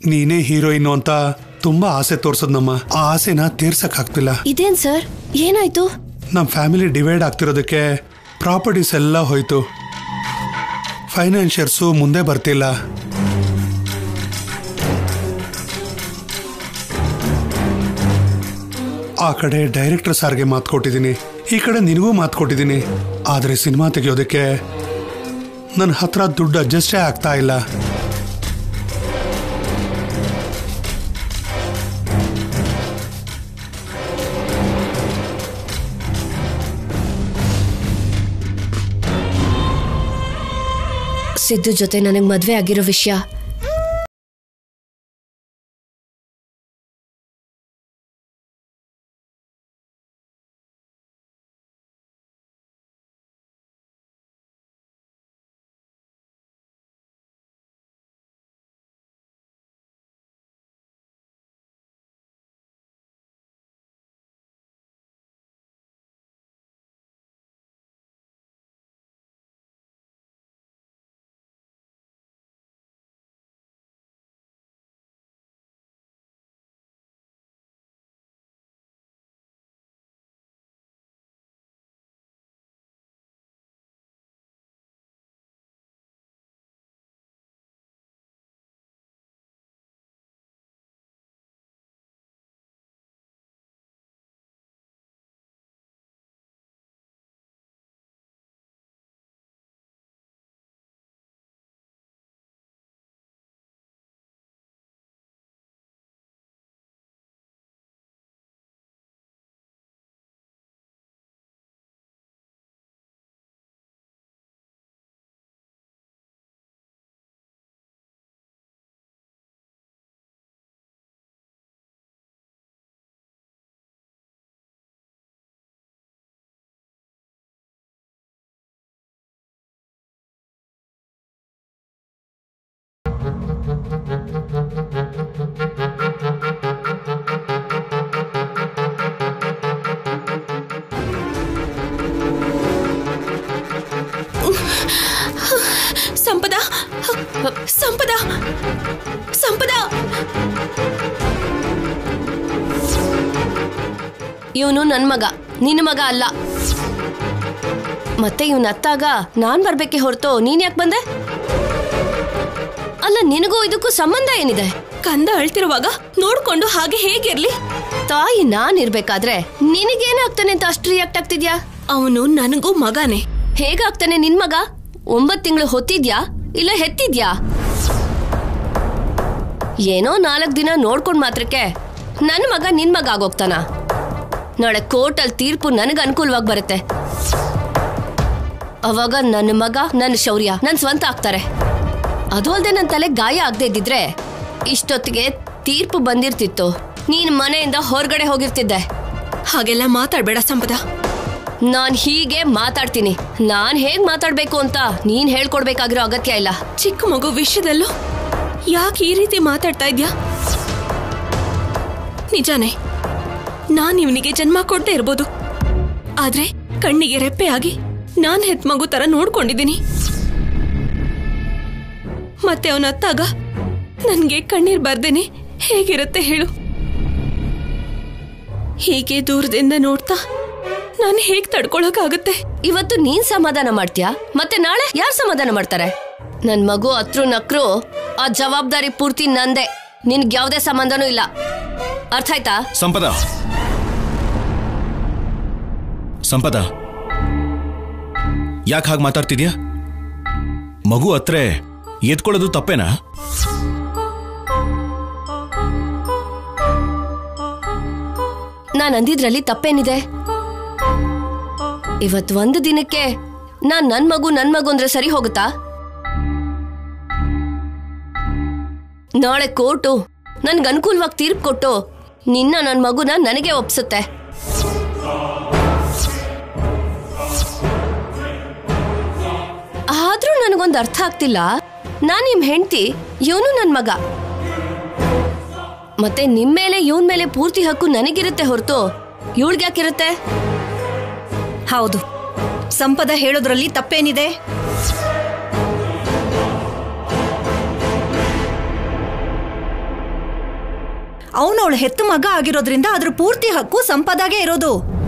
ನೀನೇ ಹೀರೋಯಿನ್ ಅಂತ ತುಂಬಾ ಆಸೆ ತೋರ್ಸದ್ನಮ್ಮ ಆ ಆಸೆನ ತೀರ್ಸಕ್ ಆಗ್ತಿಲ್ಲ ಇದೇನ್ ಸರ್ ಏನಾಯ್ತು ನಮ್ಮ ಫ್ಯಾಮಿಲಿ ಡಿವೈಡ್ ಆಗ್ತಿರೋದಕ್ಕೆ ಪ್ರಾಪರ್ಟೀಸ್ ಎಲ್ಲ ಹೋಯ್ತು ಫೈನಾನ್ಷಿಯರ್ಸು ಮುಂದೆ ಬರ್ತಿಲ್ಲ ಆ ಕಡೆ ಡೈರೆಕ್ಟರ್ ಸಾರ್ಗೆ ಮಾತು ಕೊಟ್ಟಿದ್ದೀನಿ ಈ ಕಡೆ ನಿನಗೂ ಮಾತು ಕೊಟ್ಟಿದ್ದೀನಿ ಆದರೆ ಸಿನಿಮಾ ತೆಗೆಯೋದಕ್ಕೆ ನನ್ನ ಹತ್ರ ದುಡ್ಡು ಅಡ್ಜಸ್ಟೇ ಆಗ್ತಾ ಇಲ್ಲ ಸಿದ್ದು ಜೊತೆ ನನಗ್ ಮದ್ವೆ ಆಗಿರೋ ವಿಷಯ ಸಂಪದ ಸಂಪದ ಸಂಪದ ಇವನು ನನ್ ಮಗ ನಿನ್ನ ಮಗ ಅಲ್ಲ ಮತ್ತೆ ಇವನ್ ಅತ್ತಾಗ ನಾನ್ ಬರ್ಬೇಕೆ ಹೊರತು ನೀನ್ ಯಾಕೆ ಬಂದೆ ಅಲ್ಲ ನಿನಗೂ ಇದಕ್ಕೂ ಸಂಬಂಧ ಏನಿದೆ ಕಂದ ಅಳ್ತಿರುವಾಗ ನೋಡ್ಕೊಂಡು ಹಾಗೆ ಹೇಗಿರ್ಲಿ ತಾಯಿ ನಾನ್ ಇರ್ಬೇಕಾದ್ರೆ ನಿನಗೇನಾಗ್ತಾನೆ ಅಂತ ಅಷ್ಟು ರಿಯಾಕ್ಟ್ ಆಗ್ತಿದ್ಯಾ ಅವನು ನನಗೂ ಮಗನೇ ಹೇಗಾಗ್ತಾನೆ ನಿನ್ ಮಗ ಒಂಬತ್ ತಿಂಗಳು ಹೊತ್ತಿದ್ಯಾ ಇಲ್ಲ ಹೆತ್ತಿದ್ಯಾ ಏನೋ ನಾಲ್ಕು ದಿನ ನೋಡ್ಕೊಂಡ್ ಮಾತ್ರಕ್ಕೆ ನನ್ನ ಮಗ ನಿನ್ ಮಗ ಆಗೋಗ್ತಾನ ನಾಳೆ ಕೋರ್ಟಲ್ಲಿ ತೀರ್ಪು ನನಗೆ ಅನುಕೂಲವಾಗಿ ಬರುತ್ತೆ ಅವಾಗ ನನ್ನ ಮಗ ನನ್ನ ಶೌರ್ಯ ನನ್ನ ಸ್ವಂತ ಆಗ್ತಾರೆ ಅದು ಅಲ್ಲದೆ ನನ್ನ ತಲೆ ಗಾಯ ಆಗದೆ ಇದ್ದಿದ್ರೆ ಇಷ್ಟೊತ್ತಿಗೆ ತೀರ್ಪು ಬಂದಿರ್ತಿತ್ತು ನೀನ್ ಮನೆಯಿಂದ ಹೊರಗಡೆ ಹೋಗಿರ್ತಿದ್ದೆ ಹಾಗೆಲ್ಲ ಮಾತಾಡ್ಬೇಡ ಸಂಪದ ನಾನ್ ಹೀಗೆ ಮಾತಾಡ್ತೀನಿ ನಾನ್ ಹೇಗ್ ಮಾತಾಡ್ಬೇಕು ಅಂತ ನೀನ್ ಹೇಳ್ಕೊಡ್ಬೇಕಾಗಿರೋ ಅಗತ್ಯ ಇಲ್ಲ ಚಿಕ್ಕ ಮಗು ವಿಷಯದಲ್ಲೂ ಯಾಕೆ ಈ ರೀತಿ ಮಾತಾಡ್ತಾ ಇದ್ಯಾ ನಿಜಾನೇ ನಾನ್ ಇವನಿಗೆ ಜನ್ಮ ಕೊಟ್ಟೆ ಇರ್ಬೋದು ಆದ್ರೆ ಕಣ್ಣಿಗೆ ರೆಪ್ಪೆ ಆಗಿ ನಾನ್ ಹೆತ್ ಮಗು ತರ ನೋಡ್ಕೊಂಡಿದ್ದೀನಿ ಮತ್ತೆ ಅವನ ಅತ್ತಾಗ ನನ್ಗೆ ಕಣ್ಣೀರ್ ಬರ್ದೇನೆ ಹೇಗಿರುತ್ತೆ ಹೇಳು ಹೀಗೆ ದೂರದಿಂದ ನೋಡ್ತಾ ನಾನು ಹೇಗ್ ತಡ್ಕೊಳಕ್ಕಾಗತ್ತೆ ಇವತ್ತು ನೀನ್ ಸಮಾಧಾನ ಮಾಡ್ತೀಯಾ ಮತ್ತೆ ನಾಳೆ ಯಾರ್ ಸಮಾಧಾನ ಮಾಡ್ತಾರೆ ನನ್ ಮಗು ಹತ್ರು ನಕ್ರು ಆ ಜವಾಬ್ದಾರಿ ಪೂರ್ತಿ ನಂದೆ ನಿನ್ಗೆ ಯಾವ್ದೇ ಸಂಬಂಧನೂ ಇಲ್ಲ ಅರ್ಥ ಆಯ್ತಾ ಸಂಪದ ಸಂಪದ ಯಾಕೆ ಹಾಗೆ ಮಾತಾಡ್ತಿದ್ಯಾ ಮಗು ಹತ್ರ ಎತ್ಕೊಳ್ಳೋದು ತಪ್ಪೇನಾ ನಾನ್ ಅಂದಿದ್ರಲ್ಲಿ ತಪ್ಪೇನಿದೆ ಇವತ್ ಒಂದು ದಿನಕ್ಕೆ ನಾನ್ ನನ್ ಮಗು ನನ್ ಮಗು ಅಂದ್ರೆ ಸರಿ ಹೋಗುತ್ತಾ ನಾಳೆ ಕೋರ್ಟು ನನ್ಗೆ ಅನುಕೂಲವಾಗಿ ತೀರ್ಪು ಕೊಟ್ಟು ನಿನ್ನ ನನ್ ಮಗುನ ನನಗೆ ಒಪ್ಸುತ್ತೆ ಆದ್ರೂ ನನಗೊಂದು ಅರ್ಥ ಆಗ್ತಿಲ್ಲ ನಾನ್ ನಿಮ್ ಹೆಂಡತಿ ಇವನು ನನ್ ಮಗ ಮತ್ತೆ ನಿಮ್ ಮೇಲೆ ಇವನ್ ಮೇಲೆ ಪೂರ್ತಿ ಹಕ್ಕು ನನಗಿರುತ್ತೆ ಹೊರತು ಇವಳಿಗ್ಯಾಕಿರುತ್ತೆ ಹೌದು ಸಂಪದ ಹೇಳೋದ್ರಲ್ಲಿ ತಪ್ಪೇನಿದೆ ಅವನವಳು ಹೆತ್ತು ಮಗ ಆಗಿರೋದ್ರಿಂದ ಅದ್ರ ಪೂರ್ತಿ ಹಕ್ಕು ಸಂಪದಾಗೆ ಇರೋದು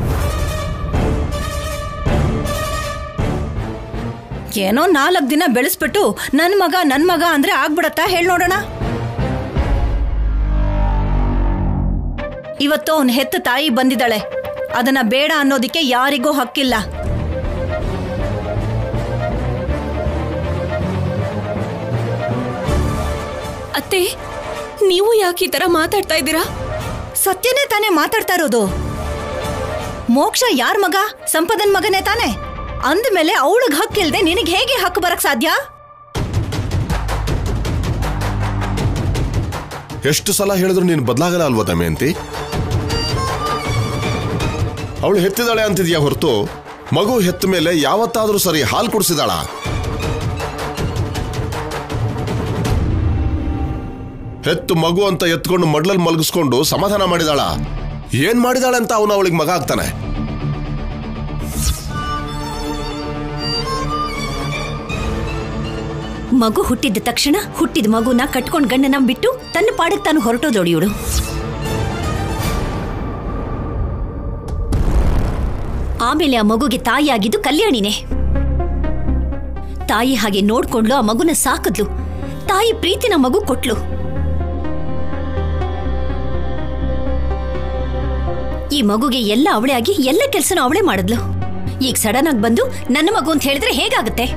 ಏನೋ ನಾಲ್ಕು ದಿನ ಬೆಳೆಸ್ಬಿಟ್ಟು ನನ್ ಮಗ ನನ್ ಮಗ ಅಂದ್ರೆ ಆಗ್ಬಿಡತ್ತಾ ಹೇಳ್ ನೋಡೋಣ ಇವತ್ತು ಅವನ್ ಹೆತ್ತ ತಾಯಿ ಬಂದಿದ್ದಾಳೆ ಅದನ್ನ ಬೇಡ ಅನ್ನೋದಿಕ್ಕೆ ಯಾರಿಗೂ ಹಕ್ಕಿಲ್ಲ ಅತ್ತೆ ನೀವು ಯಾಕೆ ಈ ತರ ಮಾತಾಡ್ತಾ ಇದ್ದೀರಾ ಸತ್ಯನೇ ತಾನೇ ಮಾತಾಡ್ತಾ ಇರೋದು ಮೋಕ್ಷ ಯಾರ್ ಮಗ ಸಂಪದನ್ ಮಗನೇ ತಾನೆ ಅಂದ್ಮೇಲೆ ಅವಳಿಗೆ ಹಕ್ಕಿಲ್ದೆ ನಿನಗೆ ಹೇಗೆ ಹಕ್ಕು ಬರಕ್ ಸಾಧ್ಯ ಎಷ್ಟು ಸಲ ಹೇಳಿದ್ರು ನೀನು ಬದಲಾಗಲ್ಲ ಅಲ್ವಾ ದಮಯಂತಿ ಅವಳು ಹೆತ್ತಿದಾಳೆ ಅಂತಿದ್ಯಾ ಹೊರತು ಮಗು ಹೆತ್ತ ಮೇಲೆ ಯಾವತ್ತಾದ್ರೂ ಸರಿ ಹಾಲು ಕುಡಿಸಿದಾಳ ಹೆತ್ತು ಮಗು ಅಂತ ಎತ್ಕೊಂಡು ಮಡ್ಲಲ್ಲಿ ಮಲಗಿಸ್ಕೊಂಡು ಸಮಾಧಾನ ಮಾಡಿದಾಳ ಏನ್ ಮಾಡಿದಾಳೆ ಅಂತ ಅವನು ಅವಳಿಗೆ ಮಗ ಆಗ್ತಾನೆ ಮಗು ಹುಟ್ಟಿದ ತಕ್ಷಣ ಹುಟ್ಟಿದ ಮಗುನ ಕಟ್ಕೊಂಡ್ ಗಂಡನ ಬಿಟ್ಟು ತನ್ನ ಪಾಡಕ್ ತಾನು ಹೊರಟೋದೊಡಿಯೋಳು ಆಮೇಲೆ ಆ ಮಗುಗೆ ತಾಯಿಯಾಗಿದ್ದು ಕಲ್ಯಾಣಿನೇ ತಾಯಿ ಹಾಗೆ ನೋಡ್ಕೊಂಡ್ಲು ಆ ಮಗುನ ಸಾಕದ್ಲು ತಾಯಿ ಪ್ರೀತಿನ ಮಗು ಕೊಟ್ಲು ಈ ಮಗುಗೆ ಎಲ್ಲ ಅವಳೇ ಆಗಿ ಎಲ್ಲ ಕೆಲ್ಸನೂ ಅವಳೇ ಮಾಡಿದ್ಲು ಈಗ ಸಡನ್ ಆಗಿ ಬಂದು ನನ್ನ ಮಗು ಅಂತ ಹೇಳಿದ್ರೆ ಹೇಗಾಗುತ್ತೆ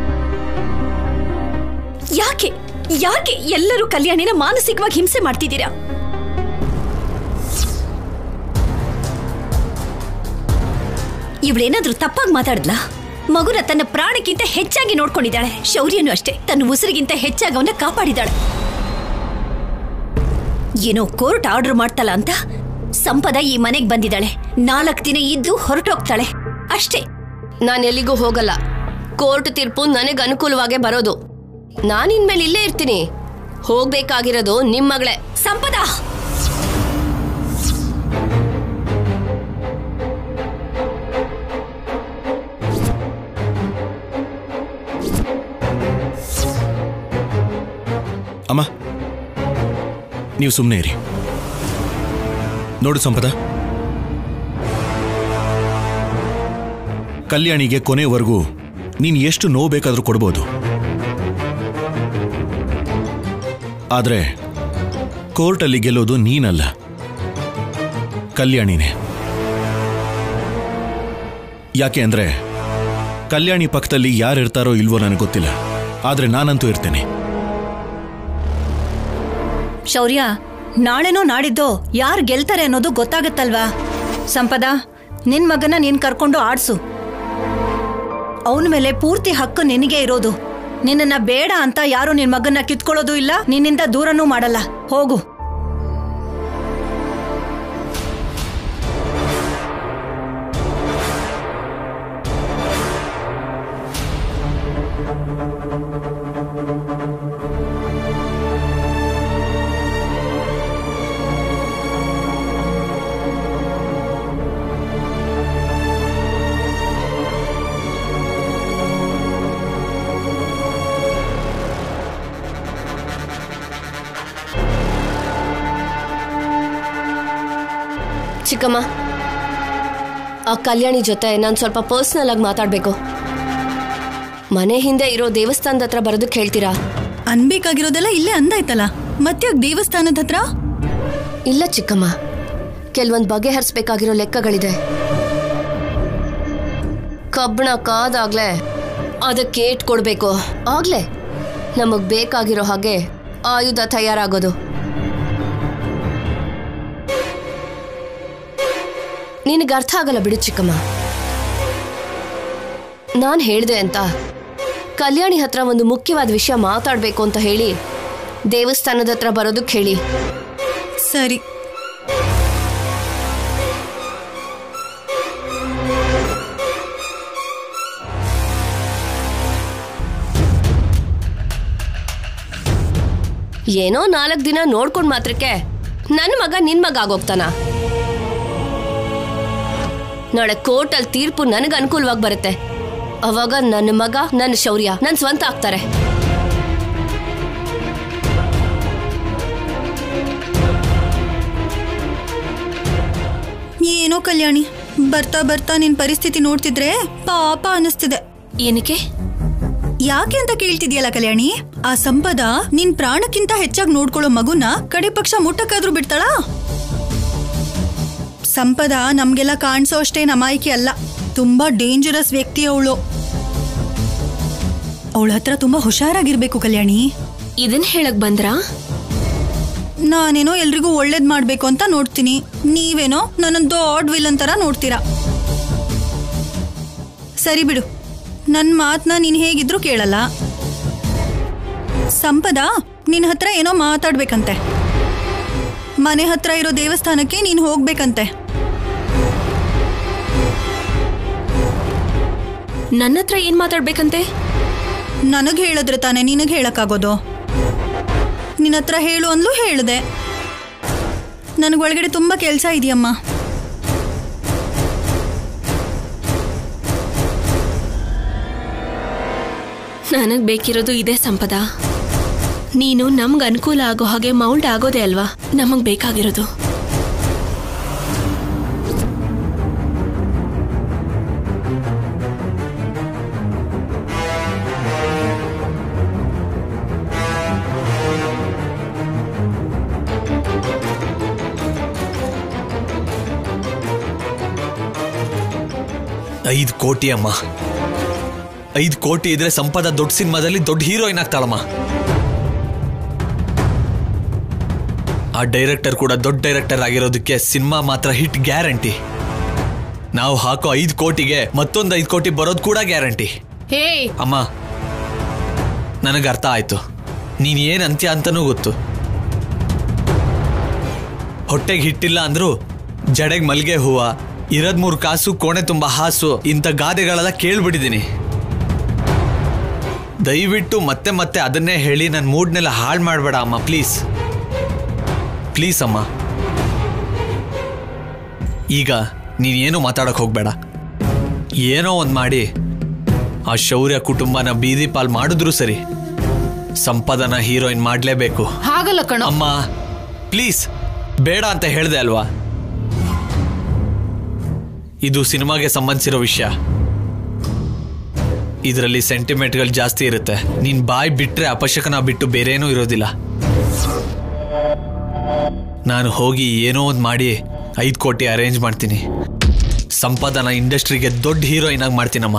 ಯಾಕೆ ಯಾಕೆ ಎಲ್ಲರೂ ಕಲ್ಯಾಣಿನ ಮಾನಸಿಕವಾಗಿ ಹಿಂಸೆ ಮಾಡ್ತಿದ್ದೀರಾ ಇವಳೇನಾದ್ರೂ ತಪ್ಪಾಗಿ ಮಾತಾಡಿದ್ಲಾ ಮಗುನ ತನ್ನ ಪ್ರಾಣಕ್ಕಿಂತ ಹೆಚ್ಚಾಗಿ ನೋಡ್ಕೊಂಡಿದ್ದಾಳೆ ಶೌರ್ಯನು ಅಷ್ಟೇ ತನ್ನ ಉಸಿರಿಗಿಂತ ಹೆಚ್ಚಾಗಿ ಅವನ್ನ ಕಾಪಾಡಿದಾಳೆ ಏನೋ ಕೋರ್ಟ್ ಆರ್ಡರ್ ಮಾಡ್ತಲ್ಲ ಅಂತ ಸಂಪದ ಈ ಮನೆಗೆ ಬಂದಿದ್ದಾಳೆ ನಾಲ್ಕು ದಿನ ಇದ್ದು ಹೊರಟೋಗ್ತಾಳೆ ಅಷ್ಟೇ ನಾನು ಎಲ್ಲಿಗೂ ಹೋಗಲ್ಲ ಕೋರ್ಟ್ ತೀರ್ಪು ನನಗೆ ಅನುಕೂಲವಾಗೇ ಬರೋದು ನಾನು ಇನ್ಮೇಲೆ ಇಲ್ಲೇ ಇರ್ತೀನಿ ಹೋಗ್ಬೇಕಾಗಿರೋದು ನಿಮ್ಮ ಮಗಳೇ ಸಂಪದ ಅಮ್ಮ ನೀವು ಸುಮ್ಮನೆ ಇರಿ ನೋಡು ಸಂಪದ ಕಲ್ಯಾಣಿಗೆ ಕೊನೆವರೆಗೂ ನೀನು ಎಷ್ಟು ನೋವು ಬೇಕಾದ್ರೂ ಕೊಡ್ಬೋದು ಆದ್ರೆ ಕೋರ್ಟಲ್ಲಿ ಗೆಲ್ಲೋದು ನೀನಲ್ಲ ಕಲ್ಯಾಣಿನೇ ಯಾಕೆ ಅಂದ್ರೆ ಕಲ್ಯಾಣಿ ಪಕ್ಕದಲ್ಲಿ ಯಾರಿರ್ತಾರೋ ಇಲ್ವೋ ನನಗೆ ಗೊತ್ತಿಲ್ಲ ಆದ್ರೆ ನಾನಂತೂ ಇರ್ತೇನೆ ಶೌರ್ಯ ನಾಳೆನೋ ನಾಡಿದ್ದೋ ಯಾರು ಗೆಲ್ತಾರೆ ಅನ್ನೋದು ಗೊತ್ತಾಗತ್ತಲ್ವಾ ಸಂಪದ ನಿನ್ ಮಗನ ನೀನ್ ಕರ್ಕೊಂಡು ಆಡ್ಸು ಅವನ ಮೇಲೆ ಪೂರ್ತಿ ಹಕ್ಕು ನಿನಗೆ ಇರೋದು ನಿನ್ನನ್ನ ಬೇಡ ಅಂತ ಯಾರು ನಿನ್ ಮಗನ್ನ ಕಿತ್ಕೊಳ್ಳೋದು ಇಲ್ಲ ನಿನ್ನಿಂದ ದೂರನೂ ಮಾಡಲ್ಲ ಹೋಗು ಚಿಕ್ಕಮ್ಮ ಆ ಕಲ್ಯಾಣಿ ಜೊತೆ ನಾನು ಸ್ವಲ್ಪ ಪರ್ಸ್ನಲ್ ಆಗಿ ಮಾತಾಡಬೇಕು ಮನೆ ಹಿಂದೆ ಇರೋ ದೇವಸ್ಥಾನದ ಹತ್ರ ಬರೋದಕ್ಕೆ ಹೇಳ್ತೀರಾ ಅನ್ಬೇಕಾಗಿರೋದೆಲ್ಲ ಇಲ್ಲೇ ಅಂದಾಯ್ತಲ್ಲ ಮತ್ತ್ಯಾಕ್ ದೇವಸ್ಥಾನದ ಹತ್ರ ಇಲ್ಲ ಚಿಕ್ಕಮ್ಮ ಕೆಲವೊಂದು ಬಗೆಹರಿಸ್ಬೇಕಾಗಿರೋ ಲೆಕ್ಕಗಳಿದೆ ಕಬ್ಬಣ ಕಾದಾಗ್ಲೇ ಅದಕ್ಕೆ ಏಟ್ ಕೊಡ್ಬೇಕು ಆಗ್ಲೇ ನಮಗ್ ಬೇಕಾಗಿರೋ ಹಾಗೆ ಆಯುಧ ತಯಾರಾಗೋದು ನಿನಗೆ ಅರ್ಥ ಆಗಲ್ಲ ಬಿಡು ಚಿಕ್ಕಮ್ಮ ನಾನು ಹೇಳ್ದೆ ಅಂತ ಕಲ್ಯಾಣಿ ಹತ್ರ ಒಂದು ಮುಖ್ಯವಾದ ವಿಷಯ ಮಾತಾಡಬೇಕು ಅಂತ ಹೇಳಿ ದೇವಸ್ಥಾನದ ಹತ್ರ ಬರೋದಕ್ಕೆ ಹೇಳಿ ಸರಿ ಏನೋ ನಾಲ್ಕು ದಿನ ನೋಡ್ಕೊಂಡ್ ಮಾತ್ರಕ್ಕೆ ನನ್ನ ಮಗ ನಿನ್ ಮಗ ಆಗೋಗ್ತಾನ ನಾಳೆ ಕೋರ್ಟಲ್ಲಿ ತೀರ್ಪು ನನಗೆ ಅನುಕೂಲವಾಗಿ ಬರುತ್ತೆ ಅವಾಗ ನನ್ನ ಮಗ ನನ್ನ ಶೌರ್ಯ ನನ್ನ ಸ್ವಂತ ಆಗ್ತಾರೆ ಏನೋ ಕಲ್ಯಾಣಿ ಬರ್ತಾ ಬರ್ತಾ ನಿನ್ ಪರಿಸ್ಥಿತಿ ನೋಡ್ತಿದ್ರೆ ಪಾಪ ಅನಿಸ್ತಿದೆ ಏನಕ್ಕೆ ಯಾಕೆ ಅಂತ ಕೇಳ್ತಿದ್ಯಲ್ಲ ಕಲ್ಯಾಣಿ ಆ ಸಂಪದ ನಿನ್ ಪ್ರಾಣಕ್ಕಿಂತ ಹೆಚ್ಚಾಗಿ ನೋಡ್ಕೊಳ್ಳೋ ಮಗುನ ಕಡೆ ಪಕ್ಷ ಮುಟ್ಟಕ್ಕಾದ್ರೂ ಬಿಡ್ತಾಳಾ ಸಂಪದ ನಮ್ಗೆಲ್ಲ ಕಾಣಿಸೋ ಅಷ್ಟೇ ಅಮಾಯಕಿ ಅಲ್ಲ ತುಂಬಾ ಡೇಂಜರಸ್ ವ್ಯಕ್ತಿ ಅವಳು ಅವಳ ಹತ್ರ ತುಂಬಾ ಹುಷಾರಾಗಿರ್ಬೇಕು ಕಲ್ಯಾಣಿ ಇದನ್ ಹೇಳಕ್ ಬಂದ್ರಾ ನಾನೇನೋ ಎಲ್ರಿಗೂ ಒಳ್ಳೇದ್ ಮಾಡ್ಬೇಕು ಅಂತ ನೋಡ್ತೀನಿ ನೀವೇನೋ ನನ್ನ ದೊಡ್ಡ ವಿಲನ್ ತರ ನೋಡ್ತೀರಾ ಸರಿ ಬಿಡು ನನ್ನ ಮಾತನ್ನ ನೀನು ಹೇಗಿದ್ರು ಕೇಳಲ್ಲ ಸಂಪದ ನಿನ್ನ ಹತ್ರ ಏನೋ ಮಾತಾಡ್ಬೇಕಂತೆ ಮನೆ ಹತ್ರ ಇರೋ ದೇವಸ್ಥಾನಕ್ಕೆ ನೀನು ಹೋಗ್ಬೇಕಂತೆ ನನ್ನ ಹತ್ರ ಏನ್ ಮಾತಾಡ್ಬೇಕಂತೆ ನನಗೆ ಹೇಳಿದ್ರೆ ತಾನೇ ನಿನಗೆ ಹೇಳಕ್ಕಾಗೋದು ನಿನ್ನ ಹತ್ರ ಹೇಳು ಅಂದ್ಲೂ ಹೇಳಿದೆ ನನಗೆ ಒಳಗಡೆ ತುಂಬ ಕೆಲಸ ಇದೆಯಮ್ಮ ನನಗ್ ಬೇಕಿರೋದು ಇದೇ ಸಂಪದ ನೀನು ನಮ್ಗ್ ಅನುಕೂಲ ಆಗೋ ಹಾಗೆ ಮೌಲ್ಡ್ ಆಗೋದೇ ಅಲ್ವಾ ನಮಗ್ ಬೇಕಾಗಿರೋದು ಐದು ಕೋಟಿ ಅಮ್ಮ ಐದು ಕೋಟಿ ಇದ್ರೆ ಸಂಪದ ದೊಡ್ಡ ಸಿನಿಮಾದಲ್ಲಿ ದೊಡ್ಡ ಹೀರೋಯಿನ್ ಆಗ್ತಾಳಮ್ಮ ಆ ಡೈರೆಕ್ಟರ್ ಕೂಡ ದೊಡ್ಡ ಡೈರೆಕ್ಟರ್ ಆಗಿರೋದಕ್ಕೆ ಸಿನಿಮಾ ಮಾತ್ರ ಹಿಟ್ ಗ್ಯಾರಂಟಿ ನಾವು ಹಾಕೋ ಐದು ಕೋಟಿಗೆ ಮತ್ತೊಂದು ಐದು ಕೋಟಿ ಬರೋದು ಕೂಡ ಗ್ಯಾರಂಟಿ ಹೇ ಅಮ್ಮ ನನಗೆ ಅರ್ಥ ಆಯ್ತು ನೀನ್ ಏನ್ ಅಂತ್ಯ ಅಂತನೂ ಗೊತ್ತು ಹೊಟ್ಟೆಗೆ ಹಿಟ್ಟಿಲ್ಲ ಅಂದ್ರು ಜಡೆಗೆ ಮಲ್ಗೆ ಹೂವ ಇರದ್ ಮೂರು ಕಾಸು ಕೋಣೆ ತುಂಬ ಹಾಸು ಇಂಥ ಗಾದೆಗಳೆಲ್ಲ ಕೇಳ್ಬಿಟ್ಟಿದ್ದೀನಿ ದಯವಿಟ್ಟು ಮತ್ತೆ ಮತ್ತೆ ಅದನ್ನೇ ಹೇಳಿ ನನ್ನ ಮೂಡ್ನೆಲ್ಲ ಹಾಳು ಮಾಡಬೇಡ ಅಮ್ಮ ಪ್ಲೀಸ್ ಪ್ಲೀಸ್ ಅಮ್ಮ ಈಗ ನೀನೇನು ಮಾತಾಡಕ್ ಹೋಗ್ಬೇಡ ಏನೋ ಒಂದು ಮಾಡಿ ಆ ಶೌರ್ಯ ಕುಟುಂಬನ ಬೀದಿ ಪಾಲ್ ಮಾಡಿದ್ರು ಸರಿ ಸಂಪದನ ಹೀರೋಯಿನ್ ಮಾಡ್ಲೇಬೇಕು ಹಾಗಲ್ಲ ಕಣೋ ಅಮ್ಮ ಪ್ಲೀಸ್ ಬೇಡ ಅಂತ ಹೇಳ್ದೆ ಅಲ್ವಾ ಇದು ಸಿನಿಮಾಗೆ ಸಂಬಂಧಿಸಿರೋ ವಿಷಯ ಇದರಲ್ಲಿ ಸೆಂಟಿಮೆಂಟ್ಗಳು ಜಾಸ್ತಿ ಇರುತ್ತೆ ನೀನ್ ಬಾಯ್ ಬಿಟ್ರೆ ಅಪಶಕನ ಬಿಟ್ಟು ಬೇರೇನೂ ಇರೋದಿಲ್ಲ ನಾನು ಹೋಗಿ ಏನೋ ಒಂದು ಮಾಡಿ ಐದು ಕೋಟಿ ಅರೇಂಜ್ ಮಾಡ್ತೀನಿ ಸಂಪಾದನ ಇಂಡಸ್ಟ್ರಿಗೆ ದೊಡ್ಡ ಹೀರೋಯಿನ್ ಆಗಿ ಮಾಡ್ತೀನಮ್ಮ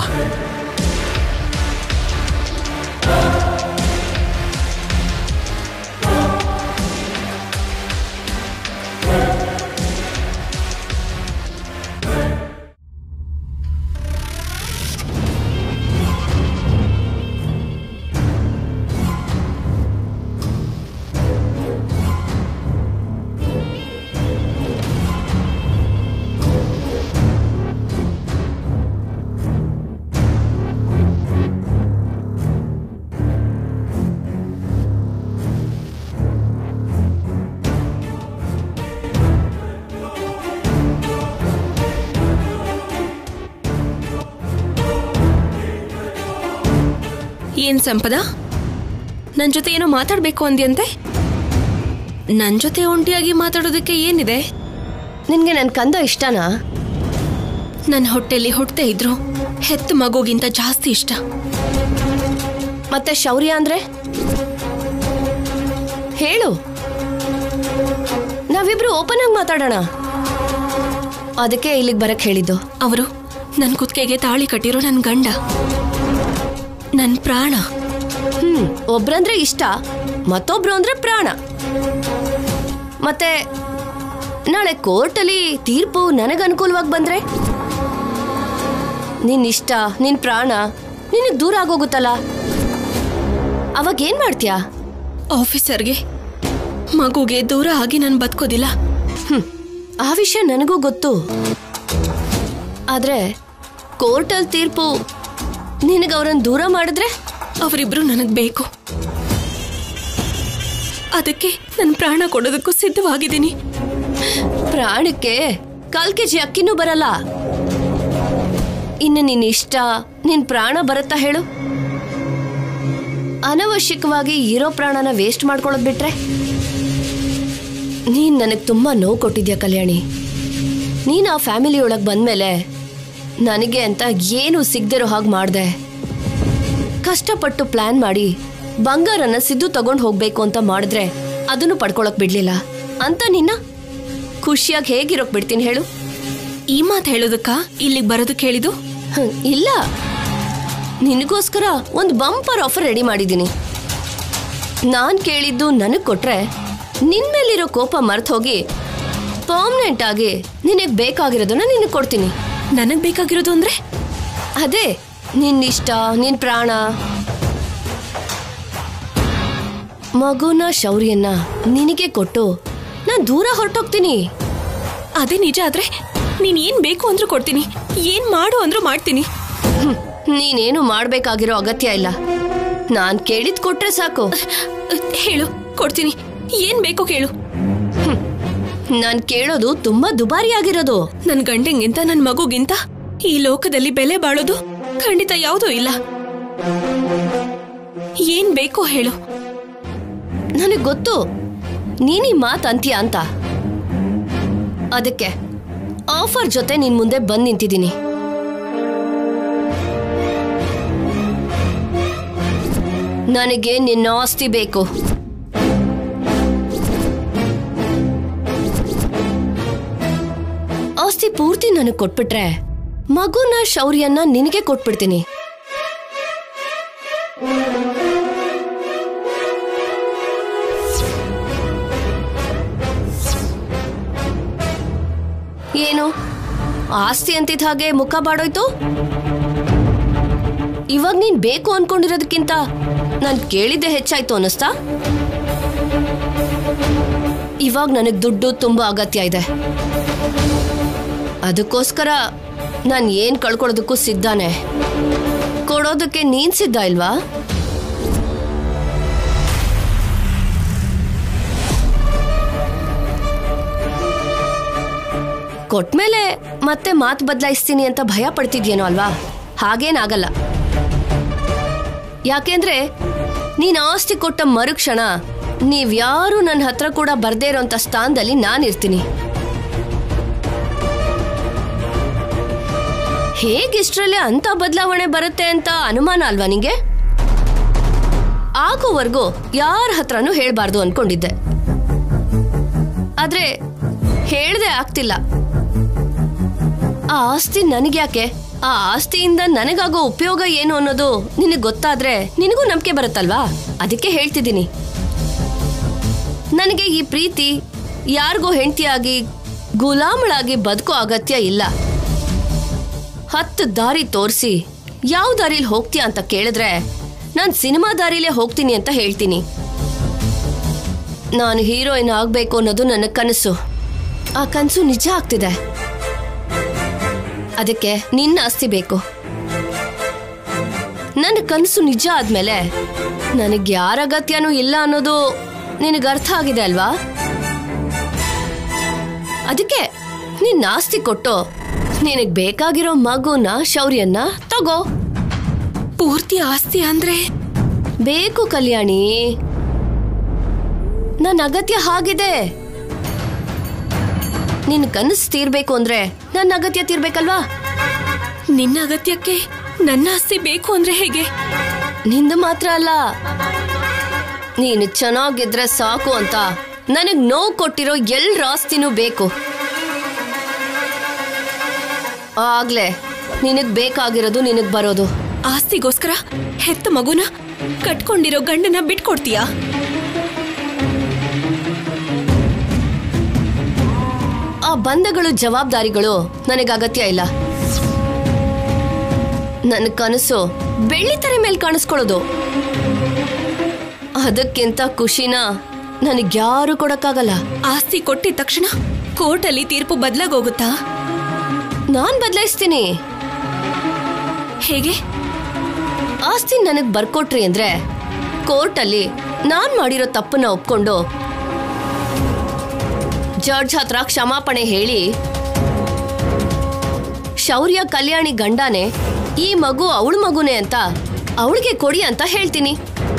ಏನ್ ಸಂಪದ ನನ್ ಜೊತೆ ಏನೋ ಮಾತಾಡ್ಬೇಕು ಅಂದ್ಯಂತೆ ನನ್ ಜೊತೆ ಒಂಟಿಯಾಗಿ ಮಾತಾಡೋದಕ್ಕೆ ಏನಿದೆ ನಿನ್ಗೆ ನನ್ ಕಂದ ಇಷ್ಟನಾ ನನ್ನ ಹೊಟ್ಟೆಲಿ ಹುಟ್ಟದೆ ಇದ್ರು ಹೆತ್ತ ಮಗುಗಿಂತ ಜಾಸ್ತಿ ಇಷ್ಟ ಮತ್ತೆ ಶೌರ್ಯ ಅಂದ್ರೆ ಹೇಳು ನಾವಿಬ್ರು ಓಪನ್ ಆಗಿ ಮಾತಾಡೋಣ ಅದಕ್ಕೆ ಇಲ್ಲಿಗೆ ಬರಕ್ ಹೇಳಿದ್ದು ಅವರು ನನ್ನ ಕುತ್ತಿಗೆಗೆ ತಾಳಿ ಕಟ್ಟಿರೋ ನನ್ನ ಗಂಡ ನನ್ನ ಪ್ರಾಣ ಹ್ಮ್ ಒಬ್ರಂದ್ರೆ ಇಷ್ಟ ಮತ್ತೊಬ್ರು ಅಂದ್ರೆ ಪ್ರಾಣ ಮತ್ತೆ ನಾಳೆ ಕೋರ್ಟಲ್ಲಿ ತೀರ್ಪು ನನಗೆ ಅನುಕೂಲವಾಗಿ ಬಂದ್ರೆ ನಿನ್ ಇಷ್ಟ ನಿನ್ ಪ್ರಾಣ ನಿನಗ್ ದೂರ ಆಗೋಗುತ್ತಲ್ಲ ಅವಾಗ ಏನ್ ಮಾಡ್ತೀಯಾ ಆಫೀಸರ್ಗೆ ಮಗುಗೆ ದೂರ ಆಗಿ ನಾನು ಬದುಕೋದಿಲ್ಲ ಹ್ಮ್ ಆ ವಿಷಯ ನನಗೂ ಗೊತ್ತು ಆದ್ರೆ ಕೋರ್ಟಲ್ ತೀರ್ಪು ನಿನಗೆ ಅವ್ರನ್ನ ದೂರ ಮಾಡಿದ್ರೆ ಅವರಿಬ್ರು ನನಗ್ ಬೇಕು ಅದಕ್ಕೆ ನನ್ನ ಪ್ರಾಣ ಕೊಡೋದಕ್ಕೂ ಸಿದ್ಧವಾಗಿದ್ದೀನಿ ಪ್ರಾಣಕ್ಕೆ ಕಾಲ್ ಕೆಜಿ ಅಕ್ಕಿನೂ ಬರಲ್ಲ ಇನ್ನು ನಿನ್ ಇಷ್ಟ ನಿನ್ ಪ್ರಾಣ ಬರುತ್ತಾ ಹೇಳು ಅನವಶ್ಯಕವಾಗಿ ಇರೋ ಪ್ರಾಣನ ವೇಸ್ಟ್ ಮಾಡ್ಕೊಳ್ಳೋದ್ ಬಿಟ್ರೆ ನೀನ್ ನನಗ್ ತುಂಬಾ ನೋವು ಕೊಟ್ಟಿದ್ಯಾ ಕಲ್ಯಾಣಿ ನೀನು ಆ ಫ್ಯಾಮಿಲಿ ಒಳಗೆ ಬಂದ್ಮೇಲೆ ನನಗೆ ಅಂತ ಏನು ಸಿಗ್ದಿರೋ ಹಾಗೆ ಮಾಡಿದೆ ಕಷ್ಟಪಟ್ಟು ಪ್ಲಾನ್ ಮಾಡಿ ಬಂಗಾರನ ಸಿದ್ದು ತಗೊಂಡು ಹೋಗ್ಬೇಕು ಅಂತ ಮಾಡಿದ್ರೆ ಅದನ್ನು ಪಡ್ಕೊಳಕ್ ಬಿಡ್ಲಿಲ್ಲ ಅಂತ ನಿನ್ನ ಖುಷಿಯಾಗಿ ಹೇಗಿರೋಕ್ ಬಿಡ್ತೀನಿ ಹೇಳು ಈ ಮಾತು ಹೇಳೋದಕ್ಕ ಇಲ್ಲಿಗೆ ಬರೋದಕ್ಕೆ ಹೇಳಿದು ಹ್ಮ್, ಇಲ್ಲ ನಿನಗೋಸ್ಕರ ಒಂದು ಬಂಪರ್ ಆಫರ್ ರೆಡಿ ಮಾಡಿದ್ದೀನಿ ನಾನ್ ಕೇಳಿದ್ದು ನನಗ್ ಕೊಟ್ರೆ ನಿನ್ ಮೇಲಿರೋ ಕೋಪ ಮರ್ತ್ ಹೋಗಿ ಪರ್ಮನೆಂಟ್ ಆಗಿ ನಿನಗ್ ಬೇಕಾಗಿರೋದನ್ನ ನಿನಗೆ ಕೊಡ್ತೀನಿ ನನಗ್ ಬೇಕಾಗಿರೋದು ಅಂದ್ರೆ ಅದೇ ನಿನ್ ಇಷ್ಟ ನಿನ್ ಪ್ರಾಣ ಮಗುನ ಶೌರ್ಯನ್ನ ನಿನಗೆ ಕೊಟ್ಟು ನಾನ್ ದೂರ ಹೊರಟೋಗ್ತೀನಿ ಅದೇ ನಿಜ ಆದ್ರೆ ನೀನ್ ಏನ್ ಬೇಕು ಅಂದ್ರೂ ಕೊಡ್ತೀನಿ ಏನ್ ಮಾಡು ಅಂದ್ರೂ ಮಾಡ್ತೀನಿ ಹ್ಮ್, ನೀನೇನು ಮಾಡ್ಬೇಕಾಗಿರೋ ಅಗತ್ಯ ಇಲ್ಲ ನಾನ್ ಕೇಳಿದ್ ಕೊಟ್ರೆ ಸಾಕು ಅಹ್, ಹೇಳು ಕೊಡ್ತೀನಿ ಏನ್ ಬೇಕೋ ಕೇಳು ನಾನ್ ಕೇಳೋದು ತುಂಬಾ ದುಬಾರಿ ಆಗಿರೋದು ನನ್ ಗಂಡಂಗಿಂತ ನನ್ ಮಗುಗಿಂತ ಈ ಲೋಕದಲ್ಲಿ ಬೆಲೆ ಬಾಳೋದು ಖಂಡಿತ ಯಾವುದೂ ಇಲ್ಲ ಏನ್ ಬೇಕೋ ಹೇಳು ನನಗ್ ಗೊತ್ತು ನೀನ್ ಈ ಮಾತ್ ಅಂತೀಯ ಅಂತ ಅದಕ್ಕೆ ಆಫರ್ ಜೊತೆ ನಿನ್ ಮುಂದೆ ಬಂದ್ ನಿಂತಿದ್ದೀನಿ ನನಗೆ ನಿನ್ನ ಆಸ್ತಿ ಬೇಕು ಆಸ್ತಿ ಪೂರ್ತಿ ನನಗ್ ಕೊಟ್ಬಿಟ್ರೆ ಮಗುನ ಶೌರ್ಯನ ನಿನಗೆ ಕೊಟ್ಬಿಡ್ತೀನಿ ಏನು ಆಸ್ತಿ ಅಂತಿದ್ದ ಹಾಗೆ ಮುಖ ಬಾಡೋಯ್ತು ಇವಾಗ ನೀನ್ ಬೇಕು ಅನ್ಕೊಂಡಿರೋದಕ್ಕಿಂತ ನಾನ್ ಕೇಳಿದ್ದೆ ಹೆಚ್ಚಾಯ್ತು ಅನ್ನಿಸ್ತಾ ಇವಾಗ ನನಗ್ ದುಡ್ಡು ತುಂಬಾ ಅಗತ್ಯ ಇದೆ ಅದಕ್ಕೋಸ್ಕರ ನಾನ್ ಏನ್ ಕಳ್ಕೊಳ್ಳೋದಕ್ಕೂ ಸಿದ್ಧಾನೆ ಕೊಡೋದಕ್ಕೆ ನೀನ್ ಸಿದ್ಧ ಇಲ್ವಾ ಕೊಟ್ಮೇಲೆ ಮತ್ತೆ ಮಾತು ಬದಲಾಯಿಸ್ತೀನಿ ಅಂತ ಭಯ ಪಡ್ತಿದ್ಯೇನೋ ಅಲ್ವಾ ಹಾಗೇನಾಗಲ್ಲ ಯಾಕೆಂದ್ರೆ ನೀನ್ ಆಸ್ತಿ ಕೊಟ್ಟ ಮರುಕ್ಷಣ ನೀವ್ಯಾರು ನನ್ನ ಹತ್ರ ಕೂಡ ಬರ್ದೇ ಇರೋಂಥ ಸ್ಥಾನದಲ್ಲಿ ನಾನಿರ್ತೀನಿ ಹೇಗಿಷ್ಟ್ರಲ್ಲೇ ಅಂತ ಬದಲಾವಣೆ ಬರುತ್ತೆ ಅಂತ ಅನುಮಾನ ಅಲ್ವಾ ನಿಂಗೆ ಆಗೋವರೆಗೂ ಯಾರ ಹತ್ರನೂ ಹೇಳ್ಬಾರ್ದು ಅನ್ಕೊಂಡಿದ್ದೆ ಆದ್ರೆ ಹೇಳ್ದೆ ಆಗ್ತಿಲ್ಲ ಆ ಆಸ್ತಿ ನನಗ್ಯಾಕೆ ಆ ಆಸ್ತಿಯಿಂದ ನನಗಾಗೋ ಉಪಯೋಗ ಏನು ಅನ್ನೋದು ನಿನಗೆ ಗೊತ್ತಾದ್ರೆ ನಿನಗೂ ನಂಬಿಕೆ ಬರುತ್ತಲ್ವಾ ಅದಕ್ಕೆ ಹೇಳ್ತಿದ್ದೀನಿ ನನಗೆ ಈ ಪ್ರೀತಿ ಯಾರಿಗೋ ಹೆಂಡತಿಯಾಗಿ ಗುಲಾಮಳಾಗಿ ಬದುಕೋ ಅಗತ್ಯ ಇಲ್ಲ ಹತ್ತು ದಾರಿ ತೋರಿಸಿ ಯಾವ ದಾರಿಲಿ ಹೋಗ್ತೀಯ ಅಂತ ಕೇಳಿದ್ರೆ ನಾನು ಸಿನಿಮಾ ದಾರಿಲೇ ಹೋಗ್ತೀನಿ ಅಂತ ಹೇಳ್ತೀನಿ ನಾನು ಹೀರೋಯಿನ್ ಆಗ್ಬೇಕು ಅನ್ನೋದು ನನ್ನ ಕನಸು ಆ ಕನಸು ನಿಜ ಆಗ್ತಿದೆ ಅದಕ್ಕೆ ನಿನ್ನ ಆಸ್ತಿ ಬೇಕು ನನ್ನ ಕನಸು ನಿಜ ಆದ್ಮೇಲೆ ನನಗೆ ಯಾರ ಅಗತ್ಯನೂ ಇಲ್ಲ ಅನ್ನೋದು ನಿನಗೆ ಅರ್ಥ ಆಗಿದೆ ಅಲ್ವಾ ಅದಕ್ಕೆ ನಿನ್ನ ಆಸ್ತಿ ಕೊಟ್ಟು ನಿನಗೆ ಬೇಕಾಗಿರೋ ಮಗುನ ಶೌರ್ಯನ್ನ ತಗೋ ಪೂರ್ತಿ ಆಸ್ತಿ ಅಂದ್ರೆ ಬೇಕು ಕಲ್ಯಾಣಿ ನನ್ನ ಅಗತ್ಯ ಹಾಗಿದೆ ನಿನ್ ಕನಸು ತೀರ್ಬೇಕು ಅಂದ್ರೆ ನನ್ನ ಅಗತ್ಯ ತೀರ್ಬೇಕಲ್ವಾ ನಿನ್ನ ಅಗತ್ಯಕ್ಕೆ ನನ್ನ ಆಸ್ತಿ ಬೇಕು ಅಂದ್ರೆ ಹೇಗೆ ನಿಂದು ಮಾತ್ರ ಅಲ್ಲ ನೀನು ಚೆನ್ನಾಗಿದ್ರೆ ಸಾಕು ಅಂತ ನನಗ್ ನೋವು ಕೊಟ್ಟಿರೋ ಎಲ್ರ ಆಸ್ತಿನೂ ಬೇಕು ಆಗ್ಲೇ ನಿನಗ್ ಬೇಕಾಗಿರೋದು ನಿನಗ್ ಬರೋದು ಆಸ್ತಿಗೋಸ್ಕರ ಹೆತ್ತ ಮಗುನ ಕಟ್ಕೊಂಡಿರೋ ಗಂಡನ ಬಿಟ್ಕೊಡ್ತೀಯಾ ಆ ಬಂಧಗಳು ಜವಾಬ್ದಾರಿಗಳು ನನಗೆ ಅಗತ್ಯ ಇಲ್ಲ ನನ್ನ ಕನಸು ಬೆಳ್ಳಿತೆರೆ ಮೇಲೆ ಕಾಣಿಸ್ಕೊಳ್ಳೋದು ಅದಕ್ಕಿಂತ ಖುಷಿನ ನನಗ್ಯಾರು ಕೊಡಕ್ಕಾಗಲ್ಲ ಆಸ್ತಿ ಕೊಟ್ಟಿದ ತಕ್ಷಣ ಕೋರ್ಟಲ್ಲಿ ತೀರ್ಪು ಬದಲಾಗೋಗುತ್ತಾ ನಾನ್ ಬದಲಾಯಿಸ್ತೀನಿ ಹೇಗೆ ಆಸ್ತಿ ನನಗ್ ಬರ್ಕೊಟ್ರಿ ಅಂದ್ರೆ ಕೋರ್ಟಲ್ಲಿ ನಾನ್ ಮಾಡಿರೋ ತಪ್ಪನ್ನ ಒಪ್ಕೊಂಡು ಜಡ್ಜ್ ಹತ್ರ ಕ್ಷಮಾಪಣೆ ಹೇಳಿ ಶೌರ್ಯ ಕಲ್ಯಾಣಿ ಗಂಡನೇ ಈ ಮಗು ಅವಳ ಮಗುನೇ ಅಂತ ಅವಳಿಗೆ ಕೊಡಿ ಅಂತ ಹೇಳ್ತೀನಿ